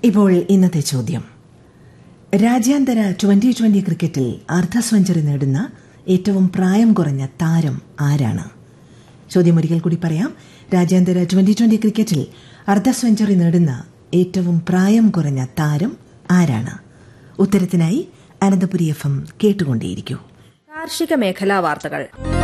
ഇപ്പോൾ ഇന്നത്തെ ചോദ്യം രാജ്യാന്തര ട്വന്റി ട്വന്റി ക്രിക്കറ്റിൽ അർദ്ധ സെഞ്ചുറി നേടുന്ന ഏറ്റവും പ്രായം കുറഞ്ഞ താരം ആരാണ് ചോദ്യം ഒരിക്കൽ കൂടി പറയാം രാജ്യാന്തര ട്വന്റി ട്വന്റി ക്രിക്കറ്റിൽ അർദ്ധ സെഞ്ചുറി നേടുന്ന ഏറ്റവും പ്രായം കുറഞ്ഞ താരം ആരാണ് ഉത്തരത്തിനായി അനന്തപുരി എഫ് എം കേട്ടുകൊണ്ടേയിരിക്കൂ കാർഷിക മേഖലാ വാർത്തകൾ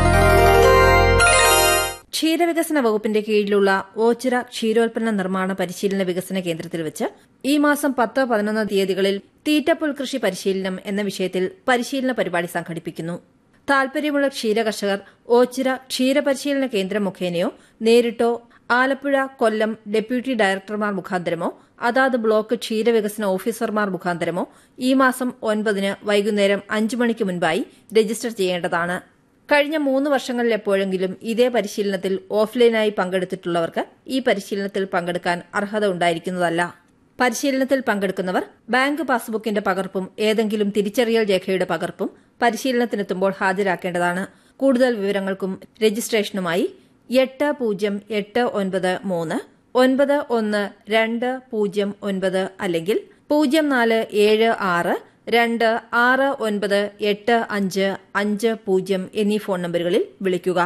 ക്ഷീരവികസന വകുപ്പിന്റെ കീഴിലുള്ള ഓച്ചിറ ക്ഷീരോൽപ്പന്ന നിർമ്മാണ പരിശീലന വികസന കേന്ദ്രത്തിൽ വെച്ച് ഈ മാസം പത്ത് പതിനൊന്ന് തീയതികളിൽ തീറ്റപ്പുൽ കൃഷി പരിശീലനം എന്ന വിഷയത്തിൽ പരിശീലന പരിപാടി സംഘടിപ്പിക്കുന്നു താൽപര്യമുള്ള ക്ഷീരകർഷകർ ഓച്ചിറ ക്ഷീരപരിശീലന കേന്ദ്രം മുഖേനയോ നേരിട്ടോ ആലപ്പുഴ കൊല്ലം ഡെപ്യൂട്ടി ഡയറക്ടർമാർ മുഖാന്തരമോ അതാത് ബ്ലോക്ക് ക്ഷീരവികസന ഓഫീസർമാർ മുഖാന്തരമോ ഈ മാസം ഒൻപതിന് വൈകുന്നേരം അഞ്ചു മണിക്ക് മുൻപായി രജിസ്റ്റർ ചെയ്യേണ്ടതാണ് കഴിഞ്ഞ മൂന്ന് വർഷങ്ങളിൽ എപ്പോഴെങ്കിലും ഇതേ പരിശീലനത്തിൽ ഓഫ്ലൈനായി പങ്കെടുത്തിട്ടുള്ളവർക്ക് ഈ പരിശീലനത്തിൽ പങ്കെടുക്കാൻ അർഹത ഉണ്ടായിരിക്കുന്നതല്ല പരിശീലനത്തിൽ പങ്കെടുക്കുന്നവർ ബാങ്ക് പാസ്ബുക്കിന്റെ പകർപ്പും ഏതെങ്കിലും തിരിച്ചറിയൽ രേഖയുടെ പകർപ്പും പരിശീലനത്തിനെത്തുമ്പോൾ ഹാജരാക്കേണ്ടതാണ് കൂടുതൽ വിവരങ്ങൾക്കും രജിസ്ട്രേഷനുമായി എട്ട് പൂജ്യം എട്ട് ഒൻപത് മൂന്ന് ഒൻപത് ഒന്ന് രണ്ട് പൂജ്യം ഒൻപത് അല്ലെങ്കിൽ പൂജ്യം നാല് ഏഴ് ആറ് രണ്ട് ആറ് ഒൻപത് എട്ട് അഞ്ച് അഞ്ച് പൂജ്യം എന്നീ ഫോൺ നമ്പറുകളിൽ വിളിക്കുക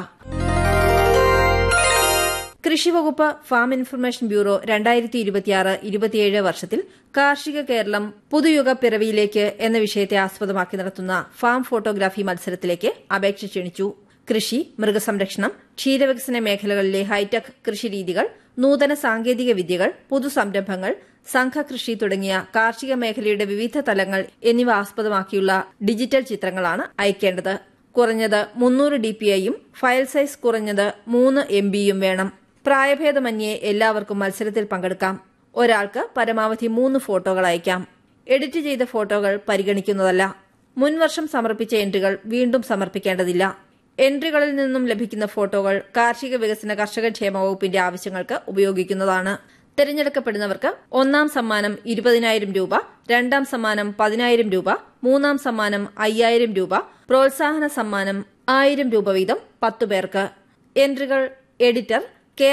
കൃഷിവകുപ്പ് ഫാം ഇൻഫർമേഷൻ ബ്യൂറോ രണ്ടായിരത്തി ഇരുപത്തിയാറ് ഇരുപത്തിയേഴ് വർഷത്തിൽ കാർഷിക കേരളം പുതുയുഗ പിറവിയിലേക്ക് എന്ന വിഷയത്തെ ആസ്പദമാക്കി നടത്തുന്ന ഫാം ഫോട്ടോഗ്രാഫി മത്സരത്തിലേക്ക് അപേക്ഷ ക്ഷണിച്ചു കൃഷി മൃഗസംരക്ഷണം ക്ഷീരവികസന മേഖലകളിലെ ഹൈടെക് കൃഷിരീതികൾ നൂതന സാങ്കേതിക വിദ്യകൾ പുതുസംരംഭങ്ങൾ സംഘകൃഷി തുടങ്ങിയ കാർഷിക മേഖലയുടെ വിവിധ തലങ്ങൾ എന്നിവ ആസ്പദമാക്കിയുള്ള ഡിജിറ്റൽ ചിത്രങ്ങളാണ് അയക്കേണ്ടത് കുറഞ്ഞത് മുന്നൂറ് ഡി പി ഐയും ഫയൽ സൈസ് കുറഞ്ഞത് മൂന്ന് എം ബിയും വേണം പ്രായഭേദമന്യേ എല്ലാവർക്കും മത്സരത്തിൽ പങ്കെടുക്കാം ഒരാൾക്ക് പരമാവധി മൂന്ന് ഫോട്ടോകൾ അയക്കാം എഡിറ്റ് ചെയ്ത ഫോട്ടോകൾ പരിഗണിക്കുന്നതല്ല മുൻവർഷം സമർപ്പിച്ച എൻട്രികൾ വീണ്ടും സമർപ്പിക്കേണ്ടതില്ല എൻട്രികളിൽ നിന്നും ലഭിക്കുന്ന ഫോട്ടോകൾ കാർഷിക വികസന കർഷകക്ഷേമ വകുപ്പിന്റെ ആവശ്യങ്ങൾക്ക് ഉപയോഗിക്കുന്നതാണ് തിരഞ്ഞെടുക്കപ്പെടുന്നവർക്ക് ഒന്നാം സമ്മാനം ഇരുപതിനായിരം രൂപ രണ്ടാം സമ്മാനം പതിനായിരം രൂപ മൂന്നാം സമ്മാനം അയ്യായിരം രൂപ പ്രോത്സാഹന സമ്മാനം ആയിരം രൂപ വീതം പത്തു പേർക്ക് എൻട്രികൾ എഡിറ്റർ